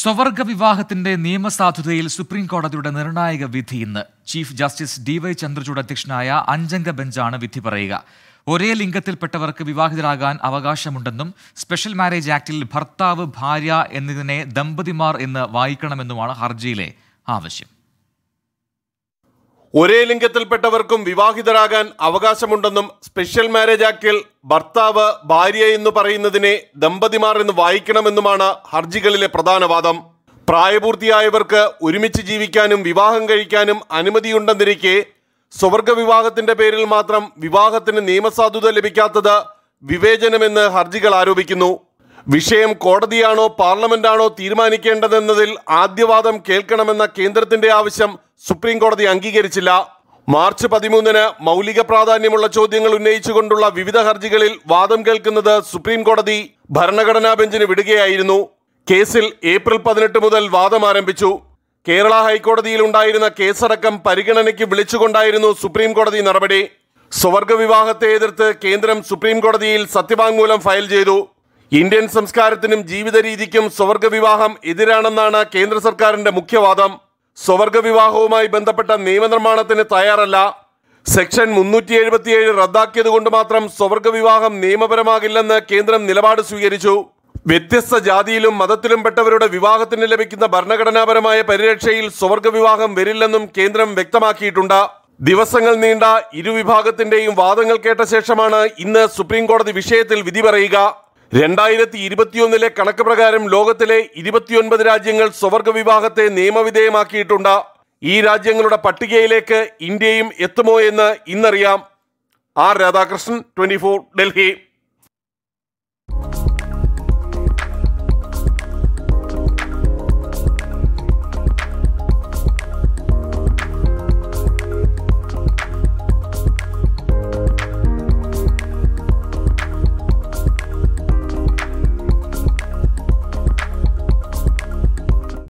സ്വവർഗ വിവാഹത്തിന്റെ നിയമസാധുതയിൽ സുപ്രീം കോടതിയുടെ നിർണായക വിധി ഇന്ന് chief justice D Y Chandrachud അധ്യക്ഷനായ അഞ്ചംഗ ബെഞ്ചാണ് വിധി പറയുക ഒരേ ലിംഗത്തിൽപ്പെട്ടവർക്ക് വിവാഹിതരാകാൻ അവകാശമുണ്ടെന്നും സ്പെഷ്യൽ മാരേജ് ആക്ടിൽ ഭർത്താവ് ഭാര്യ എന്നതിനെ ദമ്പതിമാർ എന്ന് വായിക്കണമെന്നുമാണ് ഹർജിയിലെ ആവശ്യം ഒരേ ലിംഗത്തിൽപ്പെട്ടവർക്കും വിവാഹിതരാകാൻ അവകാശമുണ്ടെന്നും സ്പെഷ്യൽ മാരേജ് ആക്ടിൽ ഭർത്താവ് ഭാര്യ എന്ന് പറയുന്നതിനെ ദമ്പതിമാർ എന്ന് വായിക്കണമെന്നുമാണ് ഹർജികളിലെ പ്രധാന വാദം പ്രായപൂർത്തിയായവർക്ക് ഒരുമിച്ച് ജീവിക്കാനും വിവാഹം കഴിക്കാനും അനുമതിയുണ്ടെന്നിരിക്കെ സ്വർഗ വിവാഹത്തിന്റെ പേരിൽ മാത്രം വിവാഹത്തിന് നിയമസാധുത ലഭിക്കാത്തത് വിവേചനമെന്ന് ഹർജികൾ ആരോപിക്കുന്നു വിഷയം കോടതിയാണോ പാർലമെന്റാണോ തീരുമാനിക്കേണ്ടതെന്നതിൽ ആദ്യവാദം കേൾക്കണമെന്ന കേന്ദ്രത്തിന്റെ ആവശ്യം സുപ്രീം കോടതി അംഗീകരിച്ചില്ല മാർച്ച് പതിമൂന്നിന് മൗലിക പ്രാധാന്യമുള്ള ചോദ്യങ്ങൾ ഉന്നയിച്ചുകൊണ്ടുള്ള വിവിധ ഹർജികളിൽ വാദം കേൾക്കുന്നത് സുപ്രീം കോടതി ഭരണഘടനാ ബെഞ്ചിന് വിടുകയായിരുന്നു കേസിൽ ഏപ്രിൽ പതിനെട്ട് മുതൽ വാദം ആരംഭിച്ചു കേരള ഹൈക്കോടതിയിൽ ഉണ്ടായിരുന്ന കേസടക്കം പരിഗണനയ്ക്ക് വിളിച്ചുകൊണ്ടായിരുന്നു സുപ്രീം കോടതി നടപടി സ്വർഗ വിവാഹത്തെ എതിർത്ത് കേന്ദ്രം സുപ്രീം കോടതിയിൽ സത്യവാങ്മൂലം ഫയൽ ചെയ്തു ഇന്ത്യൻ സംസ്കാരത്തിനും ജീവിത രീതിക്കും സ്വർഗ വിവാഹം എതിരാണെന്നാണ് കേന്ദ്ര സർക്കാരിന്റെ മുഖ്യവാദം സ്വർഗ വിവാഹവുമായി ബന്ധപ്പെട്ട നിയമനിർമ്മാണത്തിന് തയ്യാറല്ല സെക്ഷൻ മുന്നൂറ്റി എഴുപത്തിയേഴ് റദ്ദാക്കിയത് കൊണ്ട് മാത്രം സ്വർഗ വിവാഹം നിയമപരമാകില്ലെന്ന് കേന്ദ്രം നിലപാട് സ്വീകരിച്ചു വ്യത്യസ്ത ജാതിയിലും മതത്തിലും പെട്ടവരുടെ വിവാഹത്തിന് ലഭിക്കുന്ന ഭരണഘടനാപരമായ പരിരക്ഷയിൽ സ്വർഗ വിവാഹം വരില്ലെന്നും കേന്ദ്രം വ്യക്തമാക്കിയിട്ടുണ്ട് ദിവസങ്ങൾ നീണ്ട ഇരുവിഭാഗത്തിന്റെയും വാദങ്ങൾ കേട്ട ശേഷമാണ് ഇന്ന് സുപ്രീം കോടതി വിഷയത്തിൽ വിധി പറയുക രണ്ടായിരത്തി ഇരുപത്തിയൊന്നിലെ കണക്ക് പ്രകാരം ലോകത്തിലെ ഇരുപത്തിയൊൻപത് രാജ്യങ്ങൾ സ്വർഗ വിവാഹത്തെ നിയമവിധേയമാക്കിയിട്ടുണ്ട് ഈ രാജ്യങ്ങളുടെ പട്ടികയിലേക്ക് ഇന്ത്യയും എത്തുമോ എന്ന് ഇന്നറിയാം ആർ രാധാകൃഷ്ണൻ ട്വന്റി ഡൽഹി